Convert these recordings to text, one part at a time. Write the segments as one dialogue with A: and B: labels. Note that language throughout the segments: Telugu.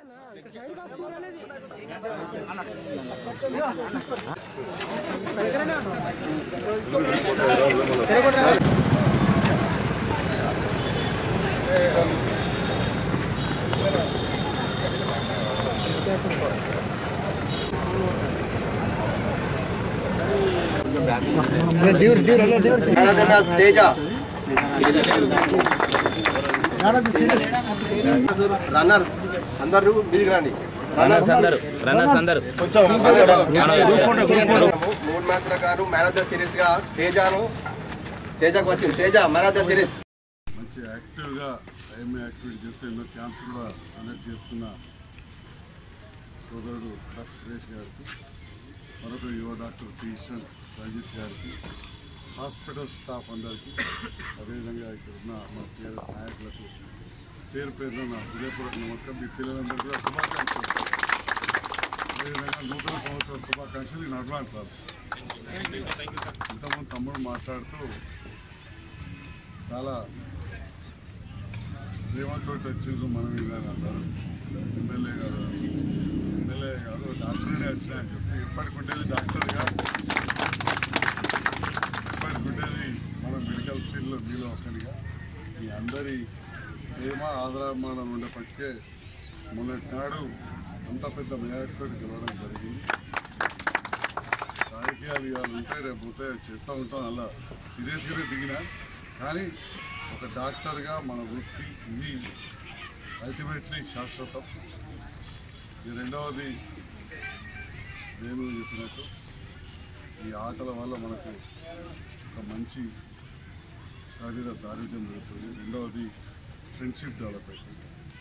A: తేజ రన్నర్స్ అందరూ మీదికి రండి రన్నర్స్ అందరూ
B: రన్నర్స్ అందరు
A: మూడు మ్యాచ్ల గాను మ్యాన్ ఆఫ్ ద సిరీస్ గా తేజాను తేజకు వచ్చింది Teja man of the series
C: మంచి యాక్టివ్గా ఐఎంఏ యాక్టివిటీ చేస్తూ ఎన్నో క్యాంప్స్ కూడా కండక్ట్ చేస్తున్న సోదరుడు డాక్టర్ సురేష్ గారికి మరొక యువ డాక్టర్ ఫిజిషియన్ రంజిత్ గారికి హాస్పిటల్ స్టాఫ్ అందరికీ అదేవిధంగా ఇక్కడ ఉన్న మా టీఆర్ఎస్ నాయకులకు పేరు పేరున నా హృదయపూర్వక నమస్కారం మీ పిల్లలందరూ కూడా శుభాకాంక్షలు అదేవిధంగా నూతన సంవత్సర శుభాకాంక్షలు నేను అడ్వాన్స్ సార్ ఇంతకుముందు తమ్ముడు మాట్లాడుతూ చాలా ప్రేమతో వచ్చిండ్రు మనం ఇదని అంటారు ఎమ్మెల్యే గారు ఎమ్మెల్యే గారు డాక్టర్నే వచ్చినా అని చెప్పి ఇప్పటికుండేది డాక్టర్గా ఇప్పటికుండేది మన మెడికల్ ఫీల్డ్లో మీలో ఒకరిగా మీ అందరి ప్రేమ ఆదరాభిమానం ఉండేప్పటికే మొన్నటి నాడు అంత పెద్ద మేయర్తో గెలవడం జరిగింది రాజకీయాలు ఇవాళ ఉంటాయి రేపు పోతే చేస్తూ ఉంటాం అలా సీరియస్గానే దిగినా కానీ ఒక డాక్టర్గా మన వృత్తి ఇది అల్టిమేట్లీ శాశ్వతం ఈ రెండవది నేను చెప్పినట్టు ఈ ఆటల వల్ల మనకు ఒక మంచి శారీర దారుఢ్యం పెరుగుతుంది రెండవది ఫ్రెండ్షిప్ డెవలప్ అవుతుంది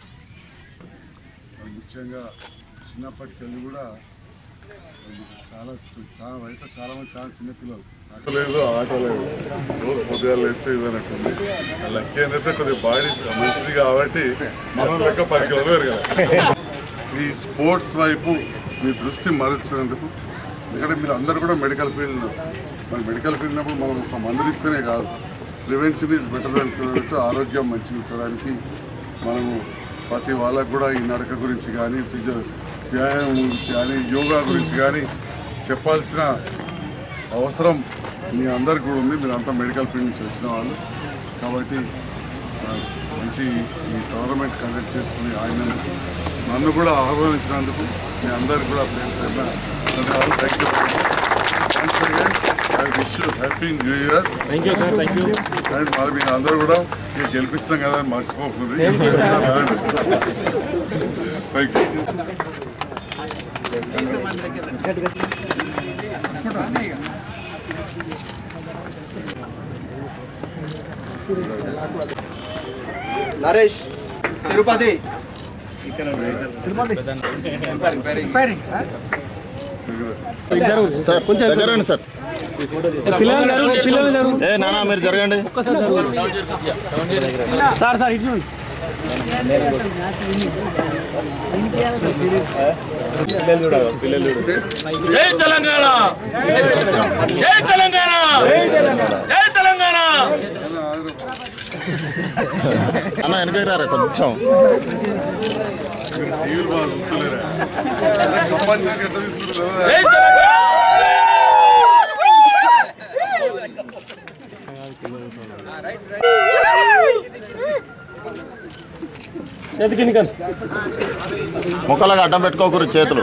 C: అది ముఖ్యంగా చిన్నప్పటికెళ్ళి కూడా చాలా చాలా వయసు చాలా మంది చాలా చిన్న పిల్లలు లేదు ఆట లేదు రోజు పొద్దుగాలు ఎత్తే ఇదనట్టుంది ఆ లెక్క ఏంటంటే కొద్దిగా బాడీ మంచిది కాబట్టి మనం లెక్క పది కిలోలు పెరగాలి ఈ స్పోర్ట్స్ వైపు మీ దృష్టి మరల్చినందుకు ఎందుకంటే మీరు అందరూ కూడా మెడికల్ ఫీల్డ్ మరి మెడికల్ ఫీల్డ్ ఉన్నప్పుడు మనం ఒక మందులు ఇస్తేనే కాదు prevention is better than cure ఆరోగ్యం మంచిగా ఉంచడానికి మనము ప్రతి వాళ్ళకు కూడా ఈ నడక గురించి కానీ ఫిజియో వ్యాయామం గురించి కానీ యోగా గురించి కానీ చెప్పాల్సిన అవసరం మీ అందరికి కూడా ఉంది మీరు అంతా మెడికల్ ఫీల్డ్ నుంచి వచ్చిన వాళ్ళు కాబట్టి ఆ, మంచి ఈ టోర్నమెంట్ కండక్ట్ చేసుకుని ఆయన నన్ను కూడా ఆహ్వానించినందుకు మీ అందరికి కూడా పేరు పేరున ధన్యవాదాలు thank you I wish you happy new year
B: thank you sir thank you
C: and మరి మీ అందరూ కూడా మీరు గెలిపించినాం కదా అని మర్చిపోతుంది thank you
A: Naresh Tirupati
D: sir దగ్గరండి సార్ ఏ నానా మీరు జరగండి
E: సార్ సార్ ఇటు చూడండి.
B: జై తెలంగాణ జై తెలంగాణ జై తెలంగాణ
D: అన్న వెనకకి రారా కొంచెం
C: టీవీలు బాగా చూస్తలేరా కంపల్సరీ ఎట్లా తీసుకుంటారు
B: జై తెలంగాణ
E: చేతికి ఎన్నికలు
D: ముక్కలకు అడ్డం పెట్టుకోకూరు చేతులు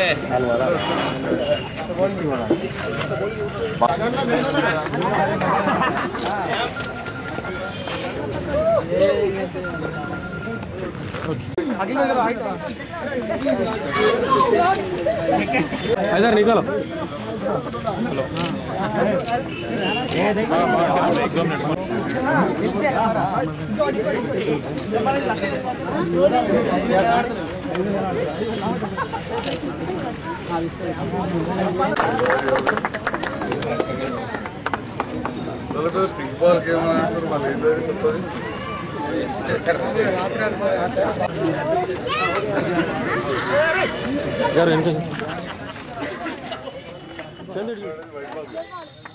E: ఐదారు నికలు
C: పింక్ బాల్కి ఏమని అంటారు మళ్ళీ ఏదో కొత్తది
E: గారు వెనక
C: వైట్ బాల్